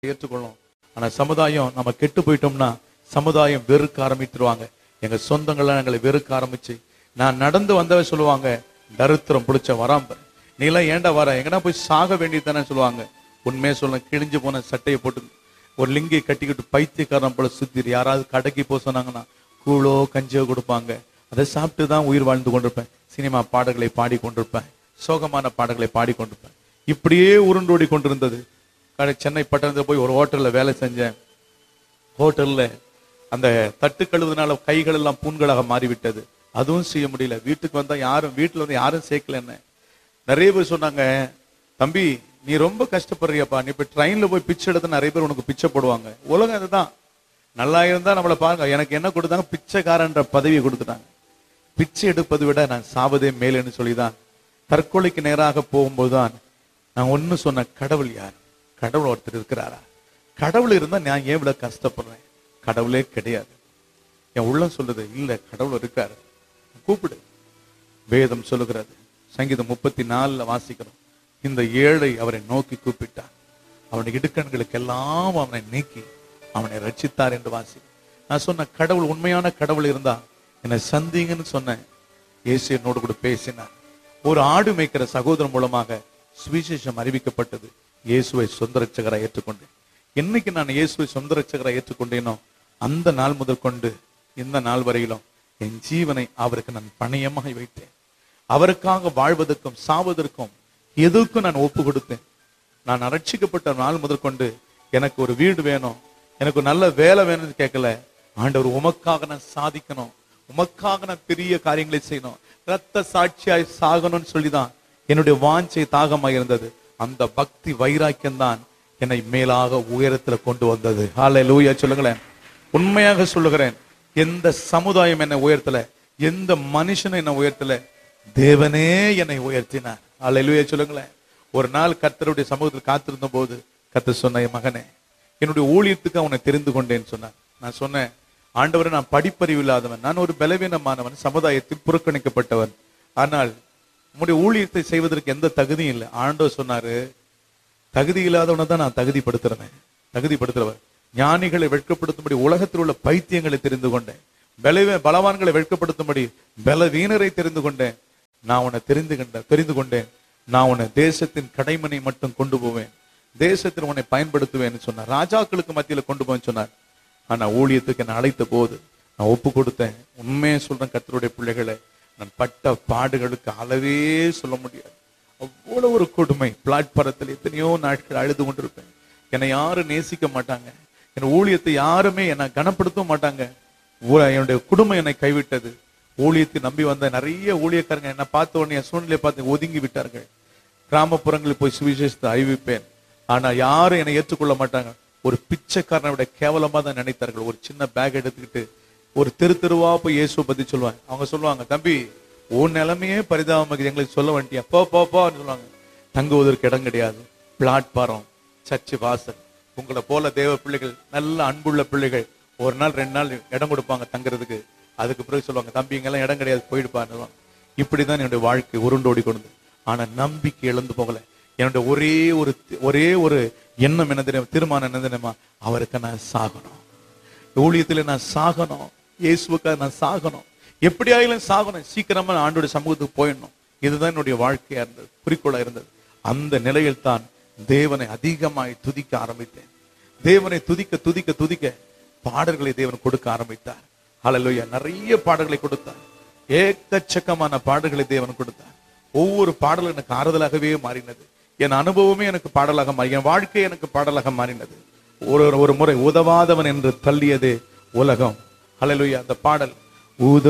ஏற்றுக்கொள்ளும் ஆனா சமுதாயம் நம்ம கெட்டு போயிட்டோம்னா சமுதாயம் வெறுக்க ஆரம்பித்துருவாங்க எங்க சொந்தங்கள்லாம் எங்களை வெறுக்க ஆரம்பிச்சு நான் நடந்து வந்தவ சொல்லுவாங்க தரித்திரம் பிடிச்ச வராம நீ எல்லாம் ஏன்டா வர எங்கனா போய் சாக வேண்டியதானே சொல்லுவாங்க உண்மையை சொல்ல கிழிஞ்சு போன சட்டையை போட்டு ஒரு லிங்கை கட்டிக்கிட்டு பைத்தியக்காரன் போல சுத்திரு யாராவது கடைக்கு போக சொன்னாங்கன்னா கூழோ கஞ்சியோ கொடுப்பாங்க அதை சாப்பிட்டு தான் உயிர் வாழ்ந்து கொண்டிருப்பேன் சினிமா பாடல்களை பாடி கொண்டிருப்பேன் சோகமான பாடல்களை பாடி கொண்டிருப்பேன் இப்படியே உருண்டோடி கொண்டிருந்தது கடை சென்னை பட்டணத்துல போய் ஒரு ஹோட்டல்ல வேலை செஞ்சேன் ஹோட்டல்ல அந்த தட்டு கழுவுனால கைகள் எல்லாம் புண்களாக மாறிவிட்டது அதுவும் செய்ய முடியல வீட்டுக்கு வந்தா யாரும் வீட்டுல வந்து யாரும் சேர்க்கல என்ன நிறைய பேர் சொன்னாங்க தம்பி நீ ரொம்ப கஷ்டப்படுறியப்பா நீ இப்ப ட்ரெயின்ல போய் பிச்சை எடுத்து நிறைய பேர் உனக்கு பிச்சை போடுவாங்க உலகம் அதுதான் நல்லா இருந்தா நம்மளை பாருங்க எனக்கு என்ன கொடுத்தாங்க பிச்சைக்காரன்ற பதவியை கொடுத்துட்டாங்க பிச்சை எடுப்பதை விட நான் சாவதே மேலேன்னு சொல்லிதான் தற்கொலைக்கு நேராக போகும்போதுதான் நான் ஒண்ணு சொன்ன கடவுள் யார் கடவுள் ஒருத்தர் இருக்கிறாரா கடவுள் இருந்தா நான் ஏன் இவ்வளவு கஷ்டப்படுறேன் கடவுளே கிடையாது என் உள்ளம் சொல்லுது இல்ல கடவுள் இருக்காரு கூப்பிடு வேதம் சொல்லுகிறது சங்கீதம் முப்பத்தி நாலுல வாசிக்கிறோம் இந்த ஏழை அவரை நோக்கி கூப்பிட்டான் அவனுடைய இடுக்கண்களுக்கு எல்லாம் அவனை நீக்கி அவனை ரட்சித்தார் என்று வாசி நான் சொன்ன கடவுள் உண்மையான கடவுள் இருந்தா என்னை சந்திங்கன்னு சொன்னேன் இயேசு என்னோடு கூட பேசினார் ஒரு ஆடு மேய்க்கிற சகோதரன் மூலமாக சுவிசேஷம் அறிவிக்கப்பட்டது இயேசுவை சொந்த ரட்சகராய் ஏற்றுக்கொண்டேன் என்னைக்கு நான் இயேசுவை சொந்த ரட்சகராய் ஏற்றுக்கொண்டேனோ அந்த நாள் முதல் கொண்டு இந்த நாள் வரையிலும் என் ஜீவனை அவருக்கு நான் பணயமாக வைத்தேன் அவருக்காக வாழ்வதற்கும் சாவதற்கும் எதுக்கும் நான் ஒப்பு கொடுத்தேன் நான் ரட்சிக்கப்பட்ட நாள் முதல் கொண்டு எனக்கு ஒரு வீடு வேணும் எனக்கு ஒரு நல்ல வேலை வேணும்னு கேட்கல ஆண்டவர் உமக்காக நான் சாதிக்கணும் உமக்காக நான் பெரிய காரியங்களை செய்யணும் ரத்த சாட்சியாய் சாகணும்னு சொல்லிதான் என்னுடைய வாஞ்சை தாகமாக இருந்தது அந்த பக்தி வைராக்கியம் தான் என்னை மேலாக உயரத்துல கொண்டு வந்தது ஹாலே லூயா சொல்லுங்களேன் உண்மையாக சொல்லுகிறேன் எந்த சமுதாயம் என்னை உயர்த்தல எந்த மனுஷனும் என்னை உயர்த்தல தேவனே என்னை உயர்த்தினார் அல்லேலூயா சொல்லுங்களேன் ஒரு நாள் கர்த்தருடைய சமூகத்தில் காத்திருந்த போது கர்த்தர் சொன்ன "என் மகனே என்னுடைய ஊழியத்துக்கு அவனை தெரிந்து கொண்டேன்னு சொன்னார் நான் சொன்னேன் ஆண்டவரை நான் படிப்பறிவு இல்லாதவன் நான் ஒரு பலவீனமானவன் சமுதாயத்தில் புறக்கணிக்கப்பட்டவன் ஆனால் உம்முடைய ஊழியத்தை செய்வதற்கு எந்த தகுதியும் இல்லை ஆண்டவர் சொன்னாரு தகுதி இல்லாதவனை தான் நான் தகுதிப்படுத்துறேன் தகுதிப்படுத்துறவர் ஞானிகளை வெட்கப்படுத்தும்படி உலகத்தில் உள்ள பைத்தியங்களை தெரிந்து கொண்டேன் பலவீ பலவான்களை வெட்கப்படுத்தும்படி பலவீனரை தெரிந்து கொண்டேன் நான் உன்னை தெரிந்து கொண்ட தெரிந்து கொண்டேன் நான் உன்னை தேசத்தின் கடைமனை மட்டும் கொண்டு போவேன் தேசத்தில் உன்னை பயன்படுத்துவேன்னு சொன்னார் ராஜாக்களுக்கு மத்தியில கொண்டு போவேன்னு சொன்னார் ஆனா ஊழியத்துக்கு என்னை அழைத்த போது நான் ஒப்பு கொடுத்தேன் உண்மையை சொல்றேன் கர்த்தருடைய பிள்ளைகளை நான் பட்ட பாடுகளுக்கு அளவே சொல்ல முடியாது அவ்வளவு ஒரு கொடுமை பிளாட்பாரத்தில் எத்தனையோ நாட்கள் அழுது கொண்டிருப்பேன் என்னை யாரும் நேசிக்க மாட்டாங்க என் ஊழியத்தை யாருமே என்னை கனப்படுத்த மாட்டாங்க ஊ- என்னுடைய குடும்பம் என்னை கைவிட்டது ஊழியத்தை நம்பி வந்த நிறைய ஊழியக்காரங்க என்னை பார்த்த உடனே என் சூழ்நிலையை பார்த்து ஒதுங்கி விட்டார்கள் கிராமப்புறங்களில் போய் சுவிசேஷத்தை அறிவிப்பேன் ஆனா யாரும் என்னை ஏற்றுக்கொள்ள மாட்டாங்க ஒரு பிச்சைக்காரனை விட கேவலமா தான் நினைத்தார்கள் ஒரு சின்ன பேக் எடுத்துக்கிட்டு ஒரு தெரு தெருவா போய் இயேசுவை பத்தி சொல்லுவாங்க அவங்க சொல்லுவாங்க தம்பி உன் நிலைமையே பரிதாபமாக எங்களுக்கு சொல்ல வேண்டியா போ போ போன்னு சொல்லுவாங்க தங்குவதற்கு இடம் கிடையாது பிளாட்பாரம் சர்ச்சு வாசல் உங்களை போல தேவ பிள்ளைகள் நல்ல அன்புள்ள பிள்ளைகள் ஒரு நாள் ரெண்டு நாள் இடம் கொடுப்பாங்க தங்குறதுக்கு அதுக்கு பிறகு சொல்லுவாங்க தம்பி இங்கெல்லாம் இடம் கிடையாது போயிடுப்பான்னு இப்படிதான் என்னுடைய வாழ்க்கை உருண்டோடி கொண்டு ஆனா நம்பிக்கை இழந்து போகல என்னுடைய ஒரே ஒரு ஒரே ஒரு எண்ணம் என்ன தெரியும் தீர்மானம் என்ன தெரியுமா அவருக்கு நான் சாகணும் ஊழியத்துல நான் சாகணும் இயேசுவுக்காக நான் சாகணும் எப்படி ஆகிலும் சாகணும் சீக்கிரமா நான் ஆண்டோட சமூகத்துக்கு போயிடணும் இதுதான் என்னுடைய வாழ்க்கையா இருந்தது குறிக்கோளா இருந்தது அந்த நிலையில் தான் தேவனை அதிகமாய் துதிக்க ஆரம்பித்தேன் தேவனை துதிக்க துதிக்க துதிக்க பாடல்களை தேவன் கொடுக்க ஆரம்பித்தார் ஹalleluya நிறைய பாடல்களை கொடுத்தார் ஏக்கச்சக்கமான பாடல்களை தேவன் கொடுத்தார் ஒவ்வொரு பாடலும் எனக்கு ஆறுதலாகவே மாறினது என் அனுபவமே எனக்கு பாடலாக மாறி என் வாழ்க்கை எனக்கு பாடலாக மாறினது ஒரு ஒரு முறை உதவாதவன் என்று தள்ளியதே உலகம் ஹalleluya அந்த பாடல் உத